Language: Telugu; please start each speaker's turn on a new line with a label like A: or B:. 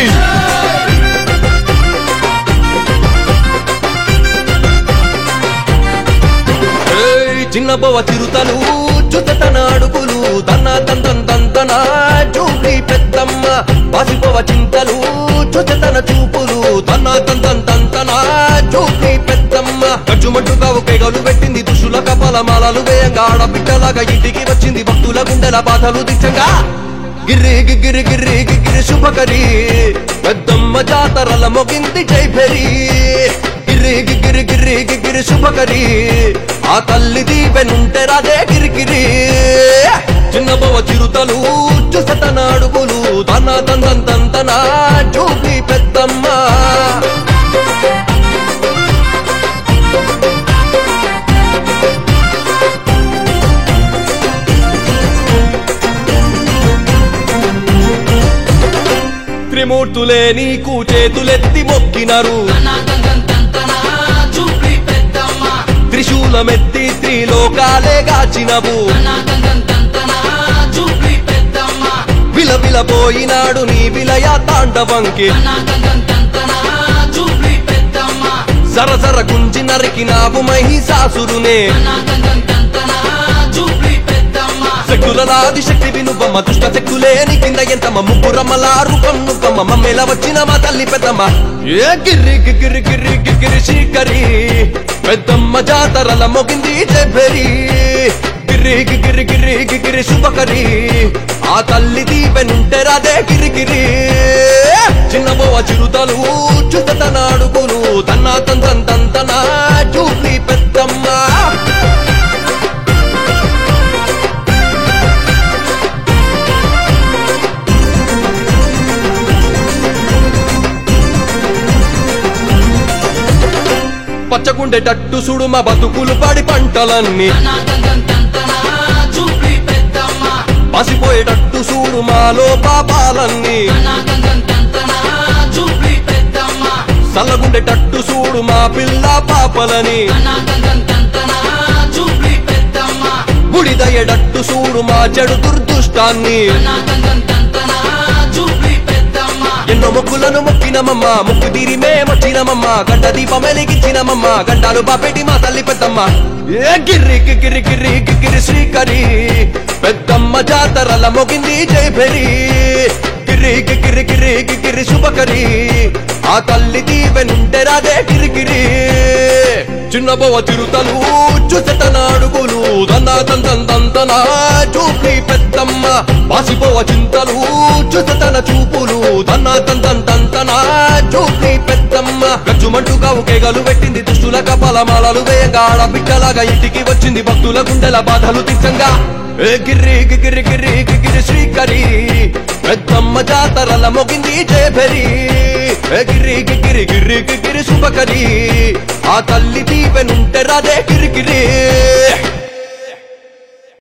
A: ఏయ్, చిన్న బొవ చిరుతలు చుతతన అడుగులు తన తంతం తంతన చూపి పెద్దమ్మ బాసిపోవ చింతలు చుతతన చూపులు తన తంతం తంతన చూపి పెద్దమ్మ ఖర్చుమంటూ కావు కేగలు పెట్టింది దుష్టుల కపాల మాలలు వేయంగా ఆడబిడ్డలాగా ఇంటికి వచ్చింది భక్తుల గుండెల బాధలు దిచ్చంగా గిర్రి గిర్రి గిర్రి గిర్రి శుభకరి పెద్దమ్మ జాతరల మొగింది జైభరి గిర్రి గిర్రి గిర్రి గిర్రి శుభకరి ఆ తల్లి దీపెనుంటే రాదే గిరిగిరి చిన్న బొవ చిరుతలు చుసతన అడుగులు తన తందం తంతన చూపి పెద్దమ్మ త్రిమూర్తులే నీకు చేతులెత్తి మొక్కినరు
B: చూపి పెద్దమ్మ
A: త్రిశూలమెత్తి త్రిలోకాలే గాచినవు
B: చూపి పెద్దమ్మ
A: విలవిలపోయినాడు నీ విలయ తాండవంకి
B: చూపి పెద్దమ్మ
A: సరసర గుంజి నరికినావు మహిషాసురునే
B: చూపి పెద్దమ్మ
A: శక్తులనాది శక్తి వినుబమ్మ దుష్ట శక్తులేని కింద ఎంతమ్మ ముగ్గురమ్మల రూపం నువ్వమ్మ మమ్మేల వచ్చిన మా తల్లి పెద్దమ్మ ఏ గిర్రి గిర్రి గిర్రి గిర్రి శ్రీకరి పెద్దమ్మ జాతరల మొగింది చెప్పరి గిర్రి గిర్రి గిర్రి గిర్రి శుభకరి ఆ తల్లి దీపెనుంటే రాదే గిరిగిరి చిన్న బోవ చిరుతలు చుతతన అడుగులు తన్న తంతం తంతన చూపి పెద్దమ్మ పచ్చగుండేటట్టు సుడు మా బతుకులు పడి పంటలన్నీ
B: చూపి పెద్దమ్మ
A: పసిపోయేటట్టు చూడు మాలో పాపాలన్నీ
B: చూపి పెద్దమ్మ
A: చల్లగుండేటట్టు చూడు మా పిల్ల పాపలని
B: చూపి పెద్దమ్మ
A: బుడిదయ్యేటట్టు చూడు మా చెడు దుర్దుష్టాన్ని
B: చూపి పెద్దమ్మ
A: ఎన్నో మొక్కులను మొక్కినమమ్మ ముక్కు తీరి మేమొచ్చినమమ్మ గంట దీపం వెలిగించినమమ్మ గంటాలు బాపెట్టి మా తల్లి పెద్దమ్మ ఏ గిర్రి గిర్రి గిర్రి గిర్రి శ్రీకరి పెద్దమ్మ జాతరల మొగింది జైభరి గిర్రి గిర్రి గిర్రి గిర్రి శుభకరి ఆ తల్లి దీవెనుంటే రాదే గిరిగిరి చిన్న బొవ చిరుతలు చుసతన అడుగులు దంద దందం దందన చూపి పెద్దమ్మ బాసిపోవ చింతలు చుసతన చూపులు దన్న దందం దందన చూపి పెద్దమ్మ గచ్చుమంటూ కావు కేగలు పెట్టింది దుష్టుల కపాల మాలలు వేయంగా ఆడబిడ్డలాగా ఇంటికి వచ్చింది భక్తుల గుండెల బాధలు తీర్చంగా ఏ గిర్రి గిర్రి గిర్రి గిర్రి శ్రీకరి పెద్దమ్మ జాతరల మొగింది జయభరి ఏ గిర్రి గిర్రి గిర్రి గిర్రి శుభకరి ఆ తల్లి దీవెనుంటే రాదే గిరిగిరి